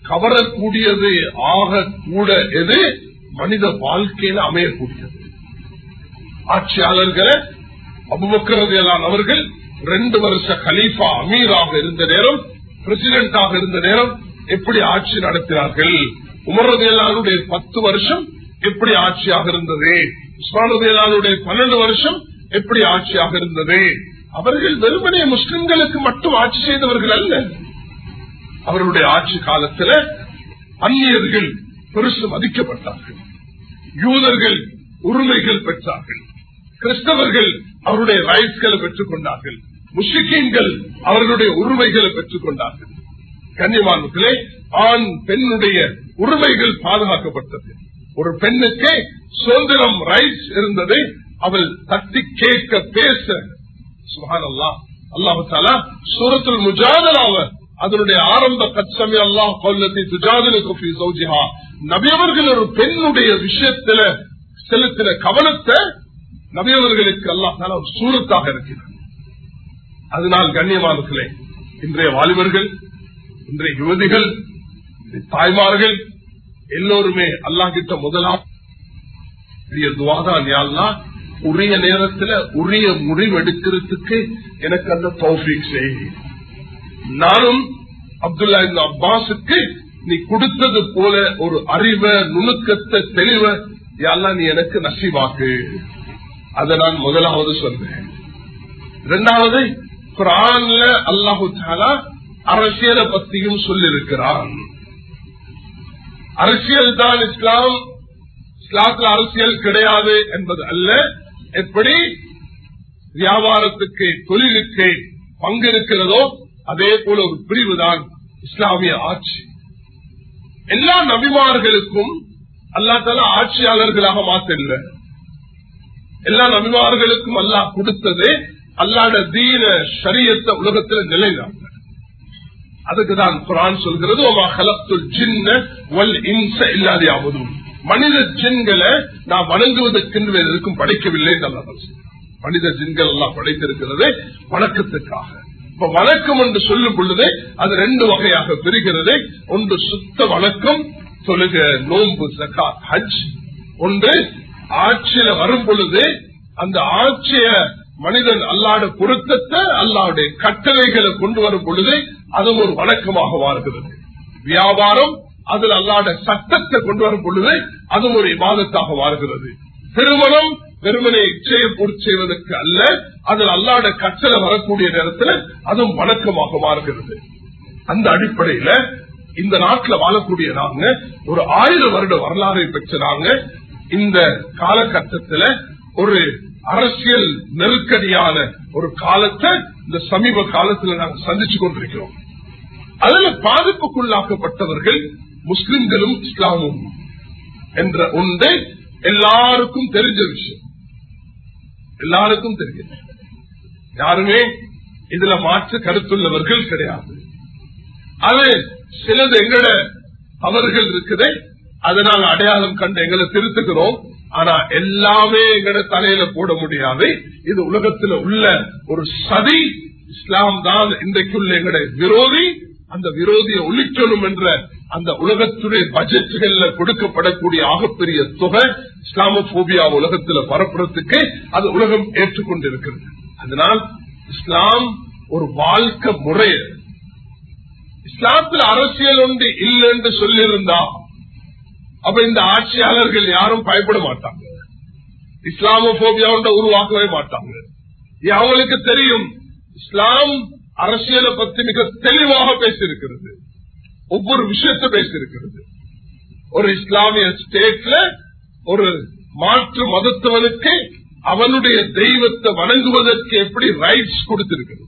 கவரக்கூடியது ஆக கூட எது மனித வாழ்க்கையில அமையக்கூடியது ஆட்சியாளர்களை அபுபக்கரதையிலான அவர்கள் ரெண்டு வருஷ கலீஃபா அமீராக இருந்த நேரம் பிரசிடென்டாக இருந்த நேரம் எப்படி ஆட்சி நடத்தினார்கள் உமரதையிலானுடைய பத்து வருஷம் எப்படி ஆட்சியாக இருந்தது உஸ்மானதையிலானுடைய பன்னெண்டு வருஷம் எப்படி ஆட்சியாக இருந்தது அவர்கள் வெறுமனே முஸ்லிம்களுக்கு மட்டும் ஆட்சி செய்தவர்கள் அல்ல அவர்களுடைய ஆட்சி காலத்தில் அந்நியர்கள் பெருசு மதிக்கப்பட்டார்கள் யூதர்கள் உரிமைகள் பெற்றார்கள் கிறிஸ்தவர்கள் அவருடைய ரைட்ஸ்களை பெற்றுக் கொண்டார்கள் முஸ்லிம்கள் அவர்களுடைய உரிமைகளை பெற்றுக் கொண்டார்கள் கன்னிமானத்திலே ஆண் பெண்ணுடைய உரிமைகள் பாதுகாக்கப்பட்டது ஒரு பெண்ணுக்கு சுதந்திரம் ரைட்ஸ் இருந்தது அவள் தட்டி கேட்க பேச சுகானல்லா அல்லாஹு தாலா சூரத்துல் முஜாதலாவ அதனுடைய ஆரம்ப கச்சமே அல்லாஹ் கொல்லத்தை துஜாதலுக்கு சௌஜிஹா நபியவர்கள் ஒரு பெண்ணுடைய விஷயத்துல செலுத்தின கவனத்தை நபியவர்களுக்கு அல்லாஹ் தாலா ஒரு சூரத்தாக இருக்கிறார் அதனால் கண்ணியமானர்களே இன்றைய வாலிபர்கள் இன்றைய யுவதிகள் தாய்மார்கள் எல்லோருமே அல்லாஹ் கிட்ட முதலாம் துவாதான் யாழ்லா உரிய நேரத்துல உரிய முடிவெடுக்கிறதுக்கு எனக்கு அந்த தௌஃபீக் செய் நானும் அப்துல்லா இந்த அப்பாஸுக்கு நீ கொடுத்தது போல ஒரு அறிவை நுணுக்கத்தை தெளிவ யாரெல்லாம் நீ எனக்கு நசிவாக்கு அதை நான் முதலாவது சொல்றேன் இரண்டாவது குரான்ல அல்லாஹு தாலா அரசியலை பத்தியும் சொல்லிருக்கிறான் அரசியல் தான் இஸ்லாம் இஸ்லாத்துல அரசியல் கிடையாது என்பது அல்ல எப்படி வியாபாரத்துக்கு தொழிலுக்கு பங்கு இருக்கிறதோ அதே போல ஒரு பிரிவு தான் இஸ்லாமிய ஆட்சி எல்லா நபிமார்களுக்கும் அல்லா தலா ஆட்சியாளர்களாக மாத்தல எல்லா நபிமார்களுக்கும் அல்லாஹ் கொடுத்தது அல்லாட தீன சரியத்தை உலகத்தில் நிலைநாட்ட அதுக்குதான் குரான் சொல்கிறது இல்லாதையாவதும் மனித ஜின்களை நான் வணங்குவதற்கென்று எதற்கும் படைக்கவில்லை மனித ஜின்கள் எல்லாம் படைத்திருக்கிறது வணக்கத்துக்காக இப்ப வணக்கம் என்று சொல்லும் பொழுது அது ரெண்டு வகையாக பிரிகிறது ஒன்று சுத்த வணக்கம் தொழுக நோன்பு சக்கா ஹஜ் ஒன்று ஆட்சியில வரும் பொழுது அந்த ஆட்சிய மனிதன் அல்லாட பொருத்தத்தை அல்லாவுடைய கட்டளைகளை கொண்டு வரும் பொழுது அதுவும் ஒரு வணக்கமாக மாறுகிறது வியாபாரம் அதில் அல்லாட சட்டத்தை கொண்டு வரும் பொழுது அதுவும் ஒரு விவாதத்தாக மாறுகிறது திருமணம் வெறுமனை இச்சையை பூர்த்தி செய்வதற்கு அல்ல அதில் அல்லாட கற்றலை வரக்கூடிய நேரத்தில் அதுவும் வணக்கமாக மாறுகிறது அந்த அடிப்படையில இந்த நாட்டில் வாழக்கூடிய நாங்க ஒரு ஆயிரம் வருட வரலாறை பெற்ற நாங்க இந்த காலகட்டத்தில் ஒரு அரசியல் நெருக்கடியான ஒரு காலத்தை இந்த சமீப காலத்தில் நாங்கள் சந்திச்சு கொண்டிருக்கிறோம் அதுல பாதிப்புக்குள்ளாக்கப்பட்டவர்கள் முஸ்லிம்களும் இஸ்லாமும் என்ற ஒன்றை எல்லாருக்கும் தெரிஞ்ச விஷயம் எல்லாருக்கும் தெரியும் யாருமே இதுல மாற்று கருத்துள்ளவர்கள் கிடையாது அது சிலது எங்கட அவர்கள் இருக்குதே அதனால் அடையாளம் கண்டு எங்களை திருத்துக்கிறோம் ஆனா எல்லாமே எங்கட தலையில போட முடியாது இது உலகத்துல உள்ள ஒரு சதி இஸ்லாம் தான் இன்றைக்குள்ள எங்கட விரோதி அந்த விரோதியை ஒழிக்கணும் என்ற அந்த உலகத்துடைய பட்ஜெட்டுகள்ல கொடுக்கப்படக்கூடிய ஆகப்பெரிய தொகை இஸ்லாமோபியா உலகத்துல பரப்புறதுக்கு அது உலகம் ஏற்றுக்கொண்டிருக்கிறது அதனால் இஸ்லாம் ஒரு வாழ்க்கை முறை இஸ்லாத்துல அரசியல் ஒன்று இல்லைன்னு சொல்லியிருந்தா அப்ப இந்த ஆட்சியாளர்கள் யாரும் பயப்பட மாட்டாங்க இஸ்லாமோபியா ஒன்றை உருவாக்கவே மாட்டாங்க அவங்களுக்கு தெரியும் இஸ்லாம் அரசியலை பத்தி மிக தெளிவாக பேசியிருக்கிறது ஒவ்வொரு விஷயத்தை பேசியிருக்கிறது ஒரு இஸ்லாமிய ஸ்டேட்ல ஒரு மாற்று மதத்தவனுக்கு அவனுடைய தெய்வத்தை வணங்குவதற்கு எப்படி ரைட்ஸ் கொடுத்திருக்கிறது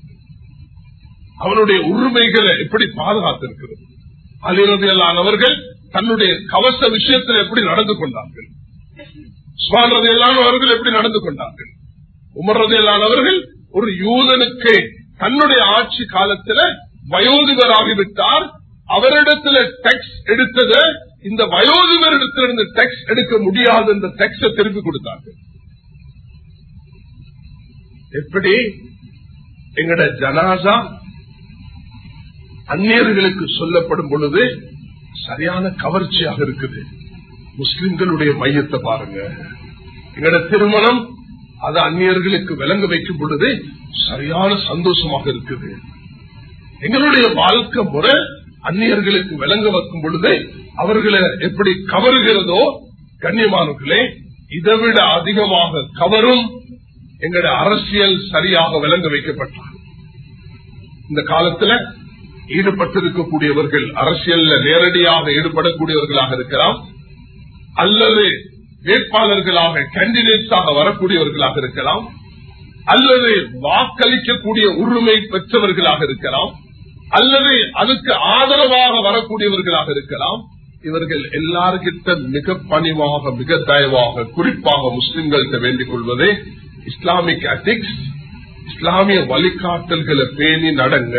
அவனுடைய உரிமைகளை எப்படி பாதுகாத்திருக்கிறது அலிரதியல்லானவர்கள் தன்னுடைய கவச விஷயத்தில் எப்படி நடந்து கொண்டார்கள் சுவாரதியல்லானவர்கள் எப்படி நடந்து கொண்டார்கள் உமர்றதையிலானவர்கள் ஒரு யூதனுக்கு தன்னுடைய ஆட்சி காலத்தில் வயோதிபராகிவிட்டார் அவரிடத்துல டெக்ஸ் எடுத்தத இந்த வயோதிபரிடத்திலிருந்து டெக்ஸ் எடுக்க முடியாது இந்த டெக்ஸ திருப்பி கொடுத்தார்கள் எப்படி எங்கட ஜனாசா அந்நியர்களுக்கு சொல்லப்படும் பொழுது சரியான கவர்ச்சியாக இருக்குது முஸ்லிம்களுடைய மையத்தை பாருங்க எங்கட திருமணம் அது அந்நியர்களுக்கு விளங்க வைக்கும் பொழுது சரியான சந்தோஷமாக இருக்குது எங்களுடைய வாழ்க்கை முறை அந்நியர்களுக்கு விளங்க வைக்கும் பொழுது அவர்களை எப்படி கவருகிறதோ கண்ணியமானவர்களே இதை விட அதிகமாக கவரும் எங்களுடைய அரசியல் சரியாக விளங்க வைக்கப்பட்டார் இந்த காலத்துல ஈடுபட்டிருக்கக்கூடியவர்கள் அரசியல்ல நேரடியாக ஈடுபடக்கூடியவர்களாக இருக்கலாம் அல்லது வேட்பாளர்களாக கேண்டிடேட்ஸாக வரக்கூடியவர்களாக இருக்கலாம் அல்லது வாக்களிக்கக்கூடிய உரிமை பெற்றவர்களாக இருக்கலாம் அல்லது அதுக்கு ஆதரவாக வரக்கூடியவர்களாக இருக்கலாம் இவர்கள் எல்லார்கிட்ட மிக பணிவாக மிக தயவாக குறிப்பாக முஸ்லிம்கள்கிட்ட வேண்டிக் கொள்வதே இஸ்லாமிக் அட்டிக்ஸ் இஸ்லாமிய வழிகாட்டல்களை பேணி நடங்க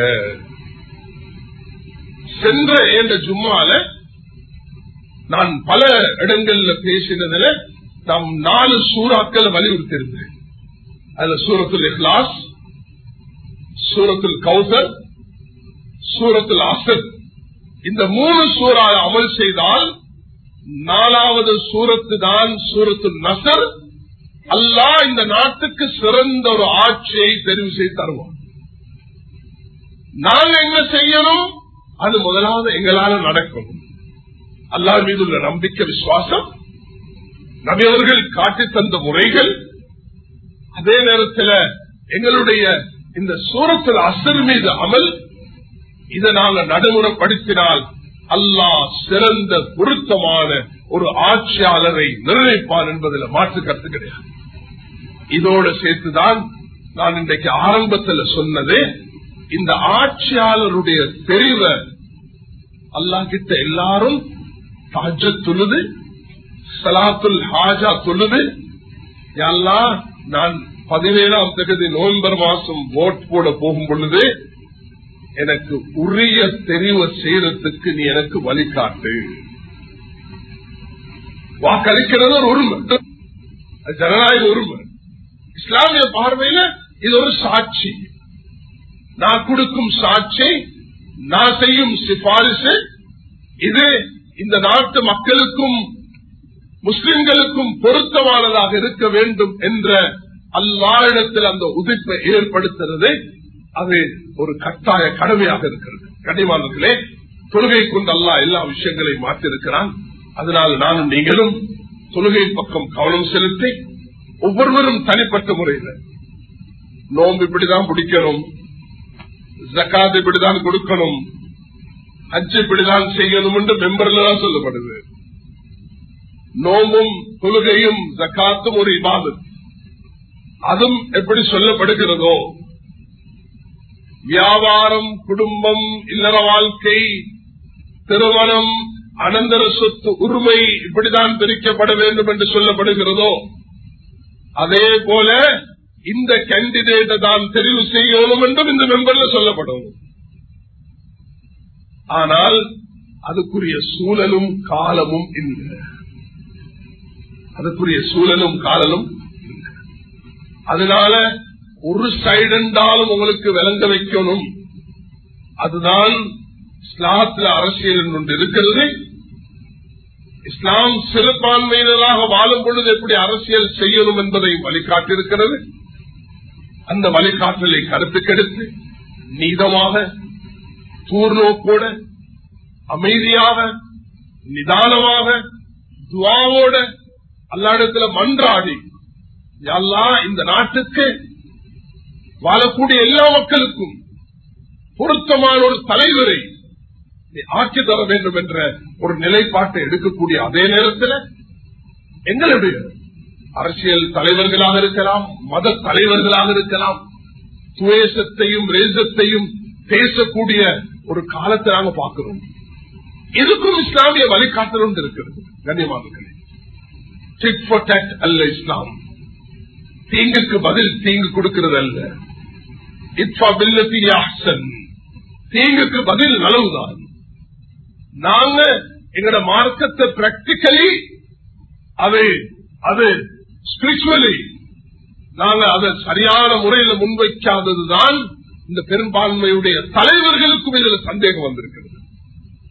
சென்ற என்ற ஜும்மால நான் பல இடங்கள்ல பேசினதுல நாம் நாலு சூறாக்களை வலியுறுத்தியிருந்தேன் அதுல சூரத்துல் இஹ்லாஸ் சூரத்துல் கௌசர் சூரத்துல் அசத் இந்த மூணு சூறா அமல் செய்தால் நாலாவது சூரத்து தான் சூரத்துல் நசர் அல்லாஹ் இந்த நாட்டுக்கு சிறந்த ஒரு ஆட்சியை தெரிவு செய்து தருவோம் நாங்க என்ன செய்யணும் அது முதலாவது எங்களால நடக்கும் அல்லாஹ் மீது உள்ள நம்பிக்கை விசுவாசம் நபி அவர்கள் காட்டி தந்த முறைகள் அதே நேரத்தில் எங்களுடைய இந்த சூரத்தில் அசர் மீது அமல் இதை நாங்கள் நடைமுறைப்படுத்தினால் அல்லாஹ் சிறந்த பொருத்தமான ஒரு ஆட்சியாளரை நிர்ணயிப்பான் என்பதில் மாற்று கருத்து கிடையாது இதோடு சேர்த்துதான் நான் இன்றைக்கு ஆரம்பத்தில் சொன்னது இந்த ஆட்சியாளருடைய தெரிவை அல்லா கிட்ட எல்லாரும் தாஜ தொழுது சலாத்துல் ஹாஜா தொழுது எல்லாம் நான் பதினேழாம் தேதி நவம்பர் மாசம் ஓட் போட போகும் பொழுது எனக்கு உரிய தெரிவு செய்யறதுக்கு நீ எனக்கு வழிகாட்டு வாக்களிக்கிறது ஒரு உரிமை அது ஜனநாயக உரிமை இஸ்லாமிய பார்வையில இது ஒரு சாட்சி நான் கொடுக்கும் சாட்சி நான் செய்யும் சிபாரிசு இது இந்த நாட்டு மக்களுக்கும் முஸ்லிம்களுக்கும் பொருத்தமானதாக இருக்க வேண்டும் என்ற அல்லாயிடத்தில் அந்த உதிப்பை ஏற்படுத்துறது அது ஒரு கட்டாய கடமையாக இருக்கிறது கனிமானங்களே தொழுகை கொண்டு அல்லா எல்லா விஷயங்களையும் மாற்றிருக்கிறான் அதனால் நானும் நீங்களும் தொழுகை பக்கம் கவனம் செலுத்தி ஒவ்வொருவரும் தனிப்பட்ட முறையில் நோம்பு இப்படிதான் பிடிக்கணும் ஜக்காத் இப்படிதான் கொடுக்கணும் ஹஜ் இப்படிதான் செய்யணும் என்று மெம்பர்ல தான் சொல்லப்படுது நோம்பும் தொழுகையும் ஜக்காத்தும் ஒரு இபாதத் அதுவும் எப்படி சொல்லப்படுகிறதோ வியாபாரம் குடும்பம் இல்லற வாழ்க்கை திருமணம் அனந்தர சொத்து உரிமை இப்படிதான் பிரிக்கப்பட வேண்டும் என்று சொல்லப்படுகிறதோ அதே போல இந்த கேண்டிடேட்டை தான் தெரிவு செய்யணும் என்றும் இந்த மெம்பர்ல சொல்லப்படும் ஆனால் அதுக்குரிய சூழலும் காலமும் இல்லை அதுக்குரிய சூழலும் காலமும் இல்லை அதனால ஒரு சைடு என்றாலும் உங்களுக்கு விளங்க வைக்கணும் அதுதான் இஸ்லாத்துல அரசியல் ஒன்று இருக்கிறது இஸ்லாம் சிறுபான்மையினராக வாழும் பொழுது எப்படி அரசியல் செய்யணும் என்பதை வழிகாட்டிருக்கிறது அந்த வழிகாட்டலை கருத்துக்கெடுத்து நீதமாக தூர்நோக்கோட அமைதியாக நிதானமாக துவாவோட அல்லாடத்துல மன்றாடி எல்லா இந்த நாட்டுக்கு வாழக்கூடிய எல்லா மக்களுக்கும் பொருத்தமான ஒரு தலைவரை ஆட்சி தர வேண்டும் என்ற ஒரு நிலைப்பாட்டை எடுக்கக்கூடிய அதே நேரத்தில் எங்களுடைய அரசியல் தலைவர்களாக இருக்கலாம் மத தலைவர்களாக இருக்கலாம் துவேசத்தையும் ரேசத்தையும் பேசக்கூடிய ஒரு காலத்தை நாங்க பார்க்கிறோம் இதுக்கும் இஸ்லாமிய வழிகாட்டல் ஒன்று இருக்கிறது கண்ணியமானங்களே டிட் ஃபார் டேட் அல்ல இஸ்லாம் தீங்குக்கு பதில் தீங்கு கொடுக்கிறது அல்ல இட்ஃபா பில்லத்தி அஹ்சன் தீங்குக்கு பதில் நலவுதான் நாங்க எங்கட மார்க்கத்தை பிராக்டிக்கலி அது அது ஸ்பிரிச்சுவலி நாங்க அதை சரியான முறையில் முன்வைக்காததுதான் இந்த பெரும்பான்மையுடைய தலைவர்களுக்கும் இதுல சந்தேகம் வந்திருக்கிறது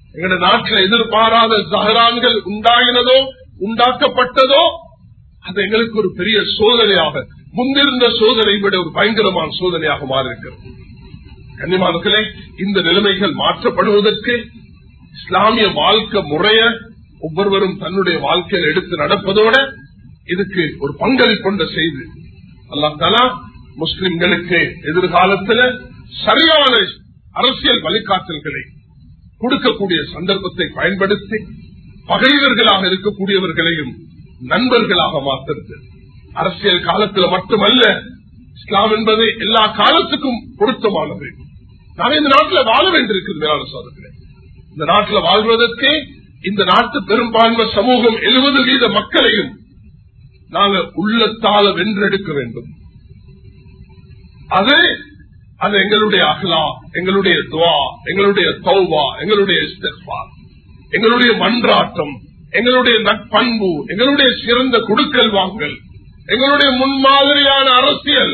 எங்கட நாட்டில் எதிர்பாராத சஹரான்கள் உண்டாகினதோ உண்டாக்கப்பட்டதோ அது எங்களுக்கு ஒரு பெரிய சோதனையாக முன்னிருந்த சோதனை விட ஒரு பயங்கரமான சோதனையாக மாறியிருக்கிறது கன்னிமானத்திலே இந்த நிலைமைகள் மாற்றப்படுவதற்கு இஸ்லாமிய வாழ்க்கை முறைய ஒவ்வொருவரும் தன்னுடைய வாழ்க்கையில் எடுத்து நடப்பதோட இதுக்கு ஒரு பங்களிப்புண்ட செய்து அல்லா தலா முஸ்லிம்களுக்கு எதிர்காலத்தில் சரியான அரசியல் வழிகாட்டல்களை கொடுக்கக்கூடிய சந்தர்ப்பத்தை பயன்படுத்தி பகைவர்களாக இருக்கக்கூடியவர்களையும் நண்பர்களாக மாற்றுறது அரசியல் காலத்தில் மட்டுமல்ல இஸ்லாம் என்பது எல்லா காலத்துக்கும் பொருத்தமானது நான் இந்த நாட்டில் வாழ வேண்டியிருக்கிறது மேலான சோதனை இந்த நாட்டில் வாழ்வதற்கு இந்த நாட்டு பெரும்பான்மை சமூகம் எழுபது வீத மக்களையும் நாங்கள் உள்ளத்தால வென்றெடுக்க வேண்டும் அது அது எங்களுடைய அகலா எங்களுடைய துவா எங்களுடைய தௌவா எங்களுடைய இஸ்திஃபா, எங்களுடைய மன்றாட்டம் எங்களுடைய நட்பண்பு எங்களுடைய சிறந்த குடுக்கல் வாங்கல் எங்களுடைய முன்மாதிரியான அரசியல்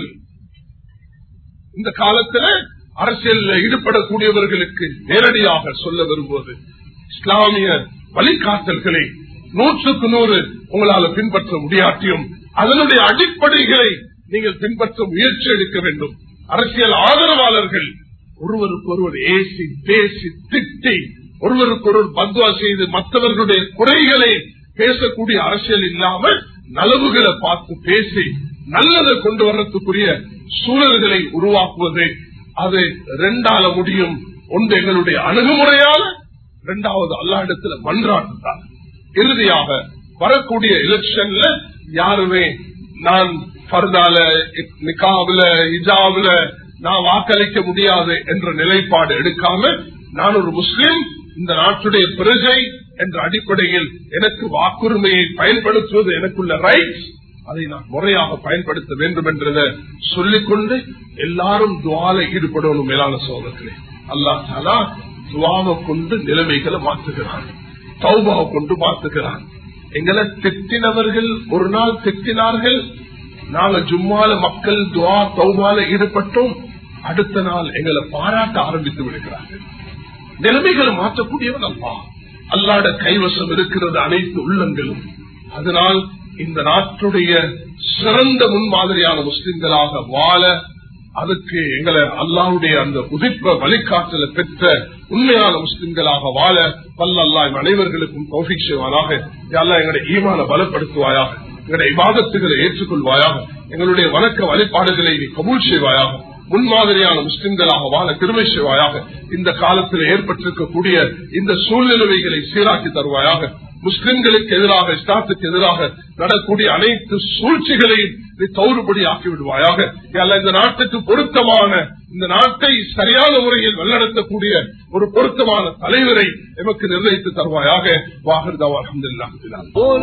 இந்த காலத்துல அரசியலில் ஈடுபடக்கூடியவர்களுக்கு நேரடியாக சொல்ல வரும்போது இஸ்லாமிய வழிகாட்டல்களை நூற்றுக்கு நூறு உங்களால பின்பற்ற முடியாட்டியும் அதனுடைய அடிப்படைகளை நீங்கள் பின்பற்ற முயற்சி எடுக்க வேண்டும் அரசியல் ஆதரவாளர்கள் ஒருவருக்கு ஒருவர் ஏசி பேசி திட்டி ஒருவருக்கு ஒருவர் பத்வா செய்து மற்றவர்களுடைய குறைகளை பேசக்கூடிய அரசியல் இல்லாமல் நலவுகளை பார்த்து பேசி நல்லதை கொண்டு வர்றதுக்குரிய சூழல்களை உருவாக்குவது அது ரெண்டால முடியும் ஒன்று எங்களுடைய அணுகுமுறையால இரண்டாவது அல்லா இடத்துல மன்றாட்டுதான் இறுதியாக வரக்கூடிய எலெக்ஷன்ல யாருமே நான் பர்தால நிக்காவில இஜாவில நான் வாக்களிக்க முடியாது என்ற நிலைப்பாடு எடுக்காம நான் ஒரு முஸ்லிம் இந்த நாட்டுடைய பிரஜை என்ற அடிப்படையில் எனக்கு வாக்குரிமையை பயன்படுத்துவது எனக்குள்ள ரைட்ஸ் அதை நான் முறையாக பயன்படுத்த வேண்டும் என்றதை சொல்லிக்கொண்டு எல்லாரும் துவால ஈடுபடணும் மேலான சோதர்களே அல்லா தாலா துவாவை கொண்டு நிலைமைகளை மாற்றுகிறான் தௌபாவை கொண்டு மாற்றுகிறான் எங்களை திட்டினவர்கள் ஒரு நாள் திட்டினார்கள் நாங்க ஜும்மால மக்கள் துவா தௌபால ஈடுபட்டோம் அடுத்த நாள் எங்களை பாராட்ட ஆரம்பித்து விடுகிறார்கள் நிலைமைகளை மாற்றக்கூடியவன் அல்லா அல்லாட கைவசம் இருக்கிறது அனைத்து உள்ளங்களும் அதனால் இந்த நாட்டுடைய சிறந்த முன்மாதிரியான முஸ்லிம்களாக வாழ அதுக்கு எங்களை அல்லாவுடைய அந்த உதிப்ப வழிகாட்டல பெற்ற உண்மையான முஸ்லிம்களாக வாழ வல்லல்லாய் அனைவர்களுக்கும் கௌஃபிக் செய்வானாக எல்லாம் எங்களுடைய ஈமான பலப்படுத்துவாயாக எங்களுடைய விவாதத்துகளை ஏற்றுக்கொள்வாயாக எங்களுடைய வணக்க வழிபாடுகளை நீ கபூல் செய்வாயாக முன்மாதிரியான முஸ்லிம்களாக வாழ திருமை செய்வாயாக இந்த காலத்தில் ஏற்பட்டிருக்கக்கூடிய இந்த சூழ்நிலைகளை சீராக்கி தருவாயாக முஸ்லிம்களுக்கு எதிராக இஸ்லாத்துக்கு எதிராக நடக்கூடிய அனைத்து சூழ்ச்சிகளையும் நீ தௌறுபடி ஆக்கி விடுவாயாக அல்ல இந்த நாட்டுக்கு பொருத்தமான இந்த நாட்டை சரியான முறையில் வழிநடத்தக்கூடிய ஒரு பொருத்தமான தலைவரை எமக்கு நிர்ணயித்து தருவாயாக வாகர்தாவா அஹமதுல்லா قل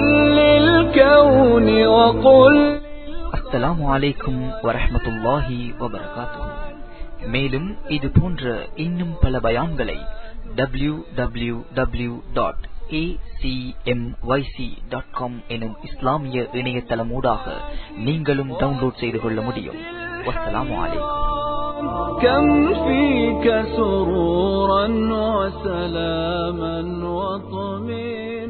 للكون وقل அஸ்ஸலாமு அலைக்கும் வரஹ்மத்துல்லாஹி வபரகாத்துஹு மேலும் இது போன்ற இன்னும் பல பயான்களை டபிள்யூ டபிள்யூ டபிள்யூ டாட் எனும் இஸ்லாமிய இணையதளமூடாக நீங்களும் டவுன்லோட் செய்து கொள்ள முடியும் வஸ்ஸலாமு அலைக்கும் كم فيك سرورا وسلاما وطمئنا